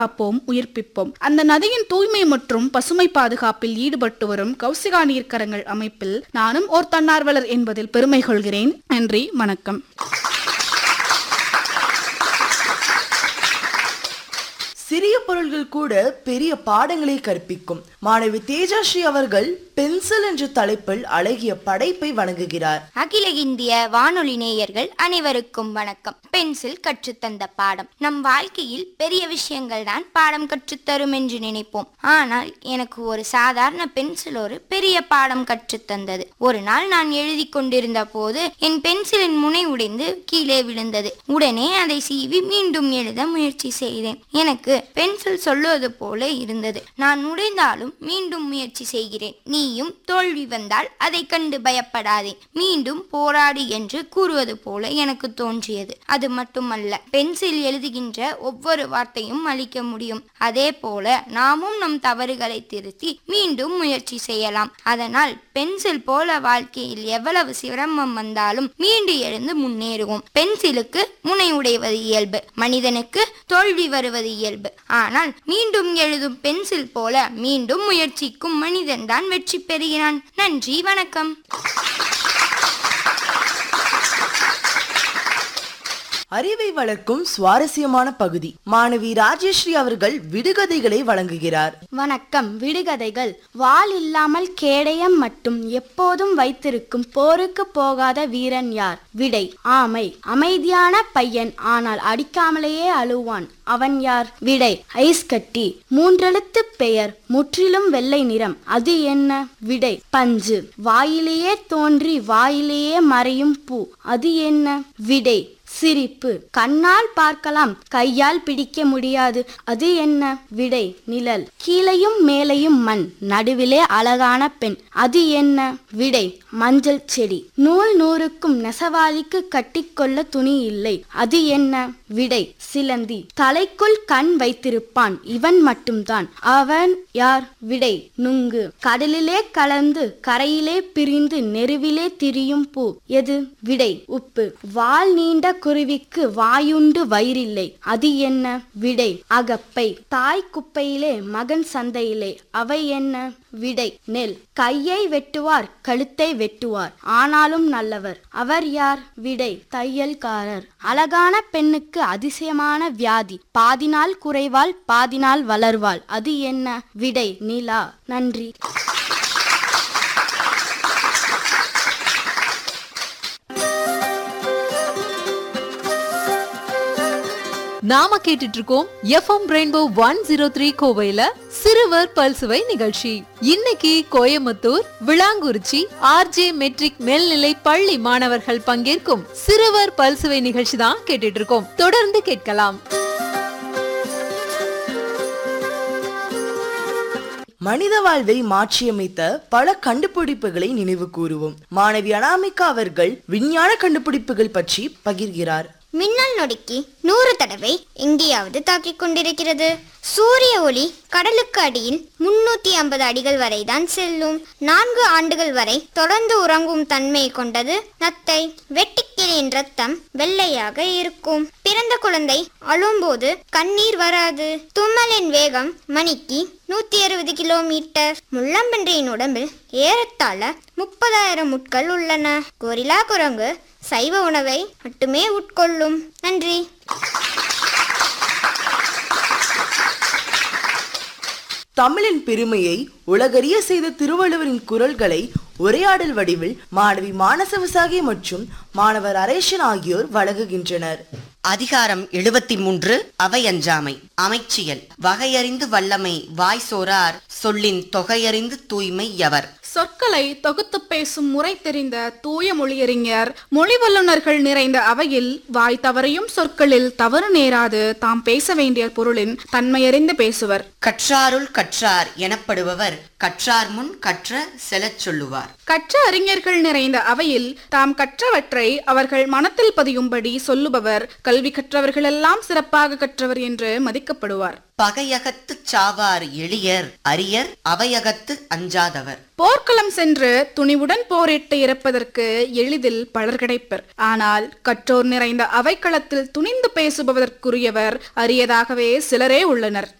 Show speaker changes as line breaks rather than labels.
காப்போம் உயிர்ப்பிப்போம் அந்த நதியின் தூய்மை மற்றும் பசுமை பாதுகாப்பில் ஈடுபட்டு வரும் கௌசிகா நீர்க்கரங்கள் அமைப்பில் நானும் ஓர் தன்னார்வலர் என்பதில் பெருமை கொள்கிறேன் நன்றி வணக்கம்
சிறிய பொருள்கள் கூட பெரிய பாடங்களை கற்பிக்கும் மாணவி தேஜாஸ்ரீ அவர்கள் பென்சில் என்ற தலைப்பில் அழகிய படைப்பை வழங்குகிறார்
அகில இந்திய வானொலி நேயர்கள் அனைவருக்கும் வணக்கம் பென்சில் கற்றுத்தந்த பாடம் நம் வாழ்க்கையில் பெரிய விஷயங்கள் தான் பாடம் கற்றுத்தரும் என்று நினைப்போம் ஆனால் எனக்கு ஒரு சாதாரண பென்சில் ஒரு பெரிய பாடம் கற்றுத்தந்தது ஒரு நாள் நான் எழுதி கொண்டிருந்த போது என் பென்சிலின் முனை உடைந்து கீழே விழுந்தது உடனே அதை சீவி மீண்டும் எழுத முயற்சி செய்தேன் எனக்கு பென்சில் சொல்லுவது போல இருந்தது நான் உடைந்தாலும் மீண்டும் முயற்சி செய்கிறேன் நீயும் தோல்வி வந்தால் அதை கண்டு பயப்படாதே மீண்டும் போராடு என்று கூறுவது போல எனக்கு தோன்றியது அது மட்டுமல்ல பென்சில் எழுதுகின்ற ஒவ்வொரு வார்த்தையும் அளிக்க முடியும் அதே போல நாமும் நம் தவறுகளை திருத்தி மீண்டும் முயற்சி செய்யலாம் அதனால் பென்சில் போல வாழ்க்கையில் எவ்வளவு சிரமம் வந்தாலும் மீண்டு எழுந்து முன்னேறுவோம் பென்சிலுக்கு முனை உடைவது இயல்பு மனிதனுக்கு தோல்வி வருவது இயல்பு ஆனால் மீண்டும் எழுதும் பென்சில் போல மீண்டும் முயற்சிக்கும் மனிதன்தான் வெற்றி பெறுகிறான் நன்றி வணக்கம்
அறிவை வளர்க்கும் சுவாரஸ்யமான பகுதி மாணவி ராஜேஸ்ரீ அவர்கள் விடுகதைகளை வழங்குகிறார்
வணக்கம் விடுகதைகள் வாள் இல்லாமல் கேடயம் மட்டும் எப்போதும் வைத்திருக்கும் போருக்கு போகாத வீரன் யார் விடை ஆமை அமைதியான பையன் ஆனால் அடிக்காமலேயே அழுவான் அவன் யார் விடை ஐஸ் கட்டி மூன்றெழுத்து பெயர் முற்றிலும் வெள்ளை நிறம் அது என்ன விடை பஞ்சு வாயிலேயே தோன்றி வாயிலேயே மறையும் பூ அது என்ன விடை சிரிப்பு கண்ணால் பார்க்கலாம் கையால் பிடிக்க முடியாது அது என்ன விடை நிழல் கீழையும் மேலையும் மண் நடுவிலே அழகான பெண் அது என்ன விடை மஞ்சள் செடி நூல் நூறுக்கும் நெசவாளிக்கு கட்டிக்கொள்ள துணி இல்லை அது என்ன விடை சிலந்தி தலைக்குள் கண் வைத்திருப்பான் இவன் மட்டும்தான் அவன் யார் விடை நுங்கு கடலிலே கலந்து கரையிலே பிரிந்து நெருவிலே திரியும் பூ எது விடை உப்பு வால் நீண்ட குருவிக்கு வாயுண்டு வயிறில்லை அது என்ன விடை அகப்பை தாய் குப்பையிலே மகன் சந்தையிலே அவை என்ன விடை நெல் கையை வெட்டுவார் கழுத்தை வெட்டுவார் ஆனாலும் நல்லவர் அவர் யார் விடை தையல்காரர் அழகான பெண்ணுக்கு அதிசயமான வியாதி பாதி நாள் குறைவாள் பாதி நாள் வளர்வாள் அது என்ன விடை நிலா நன்றி
நாம கேட்டுட்டு இருக்கோம் FM rainbow one zero three கோவையில சிறுவர் பல்சுவை நிகழ்ச்சி இன்னைக்கு கோயம்புத்தூர் விளாங்குறிச்சி ஆர்ஜே மெட்ரிக் மேல்நிலை பள்ளி மாணவர்கள் பங்கேற்கும் சிறுவர் பல்சுவை நிகழ்ச்சி தான் கேட்டுட்டு இருக்கோம் தொடர்ந்து கேட்கலாம்
மனித வாழ்வை மாற்றியமைத்த பல கண்டுபிடிப்புகளை நினைவு கூறுவோம் மாணவி அனாமிகா அவர்கள் விஞ்ஞான கண்டுபிடிப்புகள் பற்றி பகிர்கிறார்
மின்னல் நொடிக்கு நூறு தடவை எங்கேயாவது தாக்கிக் கொண்டிருக்கிறது சூரிய ஒளி கடலுக்கு அடியில் முன்னூத்தி ஐம்பது அடிகள் வரை தான் செல்லும் நான்கு ஆண்டுகள் வரை தொடர்ந்து உறங்கும் தன்மை கொண்டது நத்தை வெட்டுக்கிளியின் ரத்தம் வெள்ளையாக இருக்கும் பிறந்த குழந்தை அழும்போது கண்ணீர் வராது தும்மலின் வேகம் மணிக்கு நூத்தி அறுபது கிலோமீட்டர் முள்ளம்பன்றியின் உடம்பில் ஏறத்தாழ முப்பதாயிரம் முட்கள் உள்ளன கொரிலா குரங்கு சைவ உணவை மட்டுமே உட்கொள்ளும் நன்றி
தமிழின் பெருமையை உலகறிய செய்த திருவள்ளுவரின் குரல்களை உரையாடல் வடிவில் மாணவி மானச விசாகி மற்றும் மாணவர் அரேஷன் ஆகியோர் வழங்குகின்றனர்
அதிகாரம் எழுபத்தி மூன்று அவையஞ்சாமை அமைச்சியல் வகையறிந்து வல்லமை வாய் சோரார் சொல்லின் தொகையறிந்து தூய்மை எவர்
சொற்களை தொகுத்து பேசும் முறை தெரிந்த தூய மொழியறிஞர் மொழி வல்லுநர்கள் நிறைந்த அவையில் வாய் தவறையும் சொற்களில் தவறு நேராது தாம் பேச வேண்டிய பொருளின் தன்மையறிந்து பேசுவர்
கற்றாருள் கற்றார் எனப்படுபவர் கற்றார் முன் கற்ற செலச் சொல்லுவார்
கற்ற அறிஞர்கள் நிறைந்த அவையில் தாம் கற்றவற்றை அவர்கள் மனத்தில் பதியும்படி சொல்லுபவர் கல்வி கற்றவர்களெல்லாம் சிறப்பாக கற்றவர் என்று மதிக்கப்படுவார்
பகையகத்துச் சாவார் எளியர் அரியர் அவையகத்து அஞ்சாதவர்
போர்க்களம் சென்று துணிவுடன் போரிட்டு இறப்பதற்கு எளிதில் பலர் கிடைப்பர் ஆனால் கற்றோர் நிறைந்த அவைக்களத்தில் துணிந்து பேசுபவதற்குரியவர் அரியதாகவே சிலரே உள்ளனர்